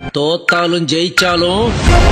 தோத்தாலும் ஜெயிச்சாலும்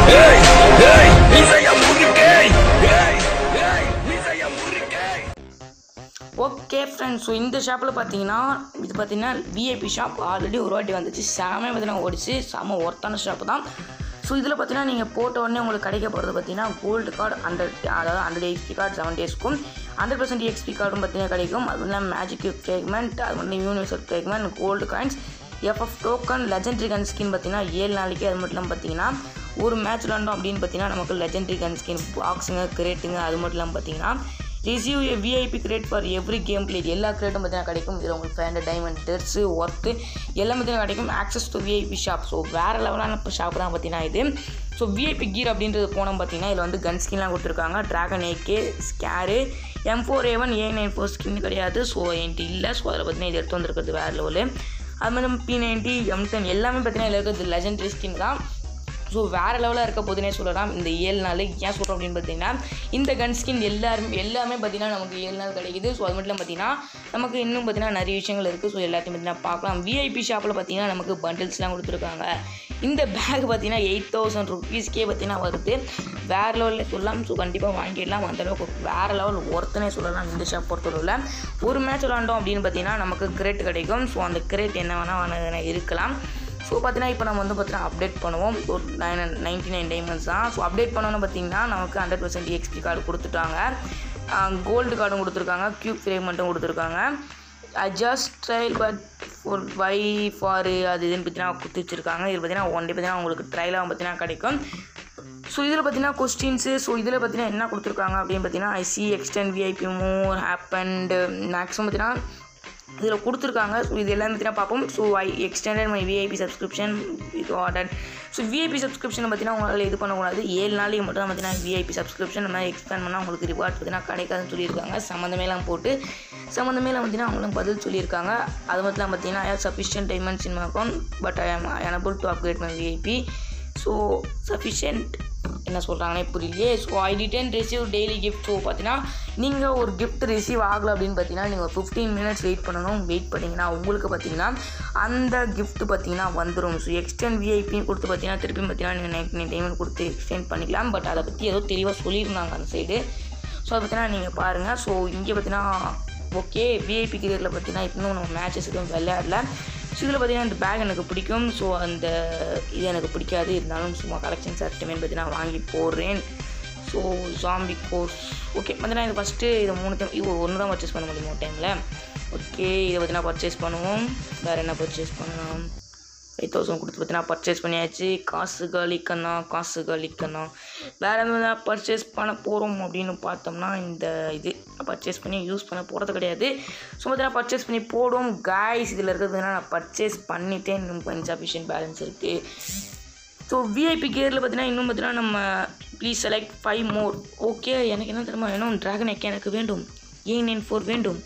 okay friends so இந்த ஷாப்பில் பார்த்தீங்கன்னா இது பார்த்தீங்கன்னா விஐபி ஷாப் ஆல்ரெடி ஒரு வாட்டி வந்துச்சு செம பார்த்தீங்கன்னா ஓடிச்சு செம ஒர்த்தான ஷாப்பு தான் ஸோ இதில் பார்த்தீங்கன்னா நீங்கள் போட்ட உடனே உங்களுக்கு கிடைக்க போகிறது பார்த்தீங்கன்னா கோல்டு கார்டு ஹண்ட்ரட் அதாவது ஹண்ட்ரட் எக்ஸ்பி கார்டு செவன் டேஸ்க்கும் ஹண்ட்ரட் பர்சன்ட் எக்ஸ்பி கார்டும் பார்த்தீங்கன்னா கிடைக்கும் அது இல்லாமல் மேஜிக் ஃப்ரேக்மெண்ட் அது வந்து universal fragment gold coins FF token legendary gun skin பார்த்தீங்கன்னா ஏழு நாளைக்கு அது மட்டும் இல்லாமல் பார்த்தீங்கன்னா ஒரு மேட்ச் விளாண்டோம் அப்படின்னு பார்த்தீங்கன்னா நமக்கு லெஜெண்டரி கன் ஸ்கின் பாக்ஸுங்க கிரேட்டுங்க அது மட்டும் இல்லாமல் பார்த்தீங்கன்னா receive a VIP grade for every game play எல்லா கிரேட்டும் பார்த்தீங்கன்னா கிடைக்கும் இதில் உங்களுக்கு ஃபைவ் ஹண்ட்ரட் டைமண்ட் டெர்ஸு ஒர்க்கு எல்லாமே பார்த்தீங்கன்னா கிடைக்கும் access to VIP shop so வேறு லெவலான ஷாப் தான் பார்த்தீங்கன்னா இது ஸோ விஐபி கீர் அப்படின்றது போனோம் பார்த்தீங்கன்னா இதில் வந்து கன் ஸ்கின்லாம் கொடுத்துருக்காங்க dragon AK scar M four A one A nine four skin கிடையாது ஸோ என்கிட்ட இல்லை ஸோ அதில் பார்த்தீங்கன்னா இது எடுத்து வந்திருக்கிறது வேறு லெவலு அது மாதிரி பி நைன்ட்டி எம் டென் எல்லாமே பார்த்தீங்கன்னா இதில் இருக்கிறது லெஜெண்டரி ஸ்கின் தான் ஸோ வேறு லெவலாக இருக்க போதுனே சொல்லலாம் இந்த ஏழு நாள் ஏன் சொல்கிறோம் அப்படின்னு பார்த்தீங்கன்னா இந்த கன் ஸ்கின் எல்லாருமே எல்லாமே பார்த்தீங்கன்னா நமக்கு ஏழு நாள் கிடைக்குது ஸோ அது மட்டும் இல்லாமல் பார்த்தீங்கன்னா நமக்கு இன்னும் பார்த்தீங்கன்னா நிறைய விஷயங்கள் இருக்குது ஸோ எல்லாத்தையும் பார்த்தீங்கன்னா பார்க்கலாம் விஐபி ஷாப்பில் பார்த்தீங்கன்னா நமக்கு பண்டில்ஸ்லாம் கொடுத்துருக்காங்க இந்த பேக் பார்த்தீங்கன்னா எயிட் தௌசண்ட் ருபீஸ்க்கே பார்த்தீங்கன்னா வருது வேறு லெவலில் சொல்லலாம் ஸோ கண்டிப்பாக வாங்கிடலாம் அந்தளவுக்கு வேறு லெவல் ஒருத்தனே சொல்லலாம் இந்த ஷாப் பொறுத்தவரையில் ஒரு மேட்ச் விளாண்டோம் அப்படின்னு பார்த்தீங்கன்னா நமக்கு கிரேட் கிடைக்கும் ஸோ அந்த கிரேட் என்ன வேணால் இருக்கலாம் ஸோ பார்த்தீங்கன்னா இப்போ நம்ம வந்து பார்த்தீங்கன்னா அப்டேட் பண்ணுவோம் ஒரு நைன் நைன்ட்டி நைன் டைமண்ட்ஸ் தான் ஸோ அப்டேட் பண்ணோன்னு பார்த்தீங்கன்னா நமக்கு ஹண்ட்ரட் பர்சன்ட் எக்ஸ்பி கார்டு கொடுத்துட்டாங்க கோல்டு கார்டும் கொடுத்துருக்காங்க க்யூப் ஃப்ரேமெண்ட்டும் கொடுத்துருக்காங்க adjust trial but for why for அது இதுன்னு பார்த்தீங்கன்னா கொடுத்து வச்சுருக்காங்க இது பார்த்தீங்கன்னா ஒன் டே பார்த்தீங்கன்னா உங்களுக்கு ட்ரையலாக பார்த்தீங்கன்னா கிடைக்கும் ஸோ இதில் பார்த்தீங்கன்னா கொஸ்டின்ஸு ஸோ இதில் பார்த்தீங்கன்னா என்ன கொடுத்துருக்காங்க அப்படின்னு பார்த்தீங்கன்னா I see extend VIP more happened maximum பார்த்தீங்கன்னா இதில் கொடுத்துருக்காங்க ஸோ இது எல்லாமே பார்த்தீங்கன்னா பார்ப்போம் so I extended my VIP subscription இது ஆர்டர் ஸோ விஐபி சப்ஸ்கிரிப்ஷன் பார்த்தீங்கன்னா உங்களால் இது பண்ணக்கூடாது ஏழு நாளைக்கு மட்டும் தான் பார்த்தீங்கன்னா விஐபி சப்ஸ்கிரிப்ஷன் நம்ம எக்ஸ்பேண்ட் பண்ணால் உங்களுக்கு ரிவார்ட் பார்த்தீங்கன்னா கிடைக்காதுன்னு சொல்லியிருக்காங்க சம்மந்தமேலாம் போட்டு சம்மந்தமேலாம் பார்த்தீங்கன்னா அவங்களும் பதில் சொல்லியிருக்காங்க அது மட்டும் பார்த்தீங்கன்னா I have sufficient diamonds in my account but I am unable to upgrade my VIP so sufficient என்ன சொல்கிறாங்கன்னே புரியலையே so I didn't receive daily gift so பார்த்தீங்கன்னா நீங்கள் ஒரு கிஃப்ட் ரிசீவ் ஆகலை அப்படின்னு பார்த்தீங்கன்னா நீங்கள் ஃபிஃப்டீன் மினிட்ஸ் வெயிட் பண்ணணும் வெயிட் பண்ணிங்கன்னா உங்களுக்கு பார்த்தீங்கன்னா அந்த gift பார்த்தீங்கன்னா வந்துடும் ஸோ எக்ஸ்டென்ட் விஐபின்னு கொடுத்து பார்த்தீங்கன்னா திருப்பி பார்த்தீங்கன்னா நீங்கள் நைன்டி நைன் டைமண்ட் கொடுத்து எக்ஸ்டெண்ட் பண்ணிக்கலாம் பட் அதை பற்றி ஏதோ தெளிவாக சொல்லியிருந்தாங்க அந்த சைடு ஸோ அதை பார்த்தீங்கன்னா நீங்கள் பாருங்கள் ஸோ இங்கே பார்த்தீங்கன்னா ஓகே விஐபி கிரியரில் பார்த்தீங்கன்னா இன்னும் நம்ம மேட்சஸ் எதுவும் விளையாடல ஸோ இதில் பார்த்தீங்கன்னா இந்த பேக் எனக்கு பிடிக்கும் ஸோ அந்த இது எனக்கு பிடிக்காது இருந்தாலும் சும்மா கலெக்ஷன்ஸ் அட்டமே பார்த்தீங்கன்னா வாங்கி போடுறேன் ஸோ ஜாம்பி கோர்ஸ் ஓகே பார்த்தீங்கன்னா இது ஃபஸ்ட்டு இதை மூணு டைம் இது ஒன்று தான் பர்ச்சேஸ் பண்ண முடியும் ஒரு டைமில் ஓகே இதை பார்த்தீங்கன்னா பர்ச்சேஸ் பண்ணுவோம் வேறு என்ன பர்ச்சேஸ் பண்ணலாம் ஃபைவ் தௌசண்ட் கொடுத்து பார்த்தீங்கன்னா பர்ச்சேஸ் பண்ணியாச்சு காசு காலிக்கண்ணா காசு காலிக்கண்ணா வேறு எதாவது பர்ச்சேஸ் பண்ண போகிறோம் அப்படின்னு பார்த்தோம்னா இந்த இது பர்ச்சேஸ் பண்ணி யூஸ் பண்ண போகிறது கிடையாது ஸோ பார்த்தீங்கன்னா பர்ச்சேஸ் பண்ணி போடுவோம் காய்ஸ் இதில் இருக்கிறது நான் பர்ச்சேஸ் பண்ணிட்டேன் இன்னும் கொஞ்சம் சஃபிஷியன்ட் பேலன்ஸ் இருக்குது ஸோ விஐபி கேரில் பார்த்தீங்கன்னா இன்னும் பார்த்தீங்கன்னா நம்ம please select five more okay எனக்கு என்ன தெரியுமா வேணும் ட்ராகன் எக் எனக்கு வேண்டும் ஏ நைன் ஃபோர் வேண்டும்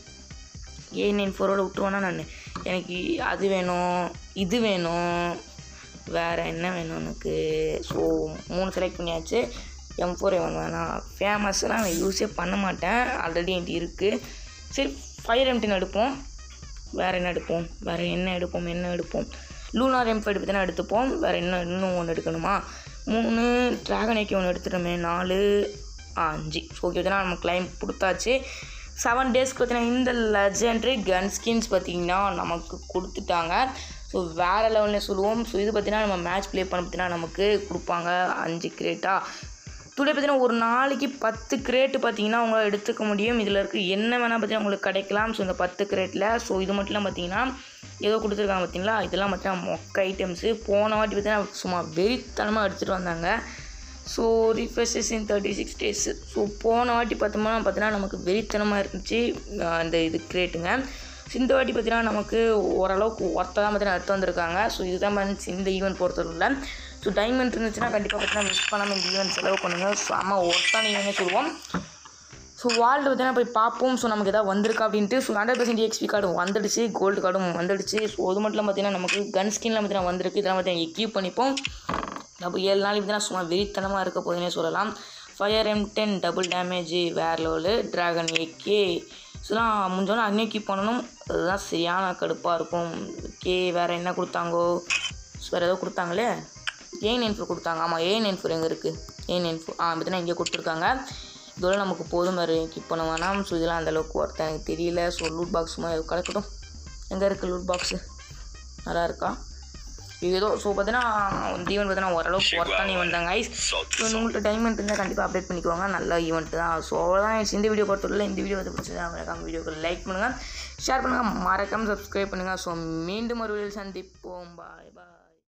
ஏ நைன் ஃபோரோட விட்டுருவேன்னா நான் எனக்கு அது வேணும் இது வேணும் வேறு என்ன வேணும் எனக்கு ஸோ மூணு செலக்ட் பண்ணியாச்சு எம் ஃபோர் எவன் வேணாம் ஃபேமஸ்லாம் நான் யூஸே பண்ண மாட்டேன் ஆல்ரெடி என்கிட்ட இருக்குது சரி ஃபயர் எம்டின் எடுப்போம் வேறு என்ன எடுப்போம் வேறு என்ன எடுப்போம் என்ன எடுப்போம் லூனார் எம் ஃபைவ் தானே எடுத்துப்போம் வேறு என்ன இன்னும் ஒன்று எடுக்கணுமா மூணு ட்ராகன் ஏக்கி ஒன்று எடுத்துட்டோமே நாலு ஆ, அஞ்சு ஸோ ஓகே பார்த்தீங்கன்னா நம்ம கிளைம் கொடுத்தாச்சு செவன் டேஸ்க்கு பார்த்தீங்கன்னா இந்த லெஜெண்ட்ரி கன் ஸ்கின்ஸ் பார்த்தீங்கன்னா நமக்கு கொடுத்துட்டாங்க ஸோ வேறு லெவல்லே சொல்லுவோம் ஸோ இது பார்த்தீங்கன்னா நம்ம மேட்ச் ப்ளே பண்ண பார்த்தீங்கன்னா நமக்கு கொடுப்பாங்க அஞ்சு கிரேட்டா டுடே பார்த்தீங்கன்னா ஒரு நாளைக்கு பத்து கிரேட்டு பார்த்தீங்கன்னா உங்களால் எடுத்துக்க முடியும் இதில் இருக்க என்ன வேணால் பார்த்தீங்கன்னா உங்களுக்கு கிடைக்கலாம் ஸோ இந்த பத்து கிரேட்டில் ஸோ இது மட்டும்லாம் பார்த்தீங்கன்னா ஏதோ கொடுத்துருக்காங்க பார்த்தீங்களா இதெல்லாம் பார்த்தீங்கன்னா மொக்க ஐட்டம்ஸு போன வாட்டி பார்த்தீங்கன்னா சும்மா வெறித்தனமாக எடுத்துகிட்டு வந்தாங்க so refreshes in thirty six days so போன வாட்டி பார்த்தோம்னா பார்த்தீங்கன்னா நமக்கு வெறித்தனமாக இருந்துச்சு அஹ் அந்த இது கிரேட்டுங்க ஸோ இந்த வாட்டி பார்த்தீங்கன்னா நமக்கு ஓரளவுக்கு ஒர்த்தாக தான் பார்த்தீங்கன்னா எடுத்து வந்திருக்காங்க ஸோ இதுதான் இருந்துச்சு இந்த ஈவெண்ட் பொறுத்தவரையில் ஸோ டைமண்ட் இருந்துச்சுன்னா கண்டிப்பாக பார்த்தீங்கன்னா மிஸ் பண்ணாமல் இந்த ஈவெண்ட் செலவு பண்ணுங்கள் ஸோ ஆமாம் ஒர்த்தான ஈவெண்ட்னே சொல்லுவோம் ஸோ வால்டு பார்த்தீங்கன்னா போய் பார்ப்போம் ஸோ நமக்கு எதாவது வந்திருக்கா அப்படின்ட்டு ஸோ ஹண்ட்ரட் பர்சன்ட் எக்ஸ்பி கார்டும் வந்துடுச்சு கோல்டு கார்டும் வந்துடுச்சு ஸோ அது மட்டும் பார்த்தீங்கன்னா நமக்கு கன் ஸ்கின்லாம் பார்த்தீங்கன்னா வந்திருக்கு இதெல்லாம் பார்த்தீங்கன்னா எக்யூப் பண்ணிப்போம் நம்ம ஏழு நாளைக்கு பார்த்தீங்கன்னா சும்மா வெறித்தனமாக இருக்க போதுன்னே சொல்லலாம் fire M ten double damage where level dragon AK இதெல்லாம் முடிஞ்சோன்னா அக்னி கீப் பண்ணணும் அதுதான் சரியான கடுப்பாக இருக்கும் ஓகே வேறு என்ன கொடுத்தாங்கோ வேறு ஏதோ கொடுத்தாங்களே ஏ நைன் ஃபோர் கொடுத்தாங்க ஆமாம் ஏ நைன் ஃபோர் எங்கே இருக்குது ஏ நைன் ஃபோர் ஆ பார்த்தீங்கன்னா இங்கே கொடுத்துருக்காங்க இதோட நமக்கு போதும் மாதிரி கிப் பண்ண வேணாம் ஸோ இதெல்லாம் அந்தளவுக்கு ஒருத்தன் எனக்கு தெரியல ஸோ லூட் பாக்ஸ் மாதிரி கிடக்கட்டும் எங்கே இருக்குது லூட் பாக்ஸு நல்லா இருக்கா ஏதோ ஸோ பார்த்தீங்கன்னா இந்த ஈவெண்ட் பார்த்தீங்கன்னா ஓரளவுக்கு ஒர்த்தான ஈவெண்ட் தான் கைஸ் ஸோ உங்கள்கிட்ட டைமண்ட் இருந்தால் கண்டிப்பாக அப்டேட் பண்ணிக்கோங்க நல்ல ஈவெண்ட் தான் ஸோ அவ்வளோதான் guys. இந்த வீடியோ பொறுத்தவரை இந்த வீடியோ வந்து பிடிச்சதா மறக்காம வீடியோக்கு லைக் பண்ணுங்கள் ஷேர் பண்ணுங்கள் மறக்காமல் சப்ஸ்கிரைப் பண்ணுங்கள் ஸோ மீண்டும் ஒரு வீடியோ சந்திப்போம் பாய் பாய்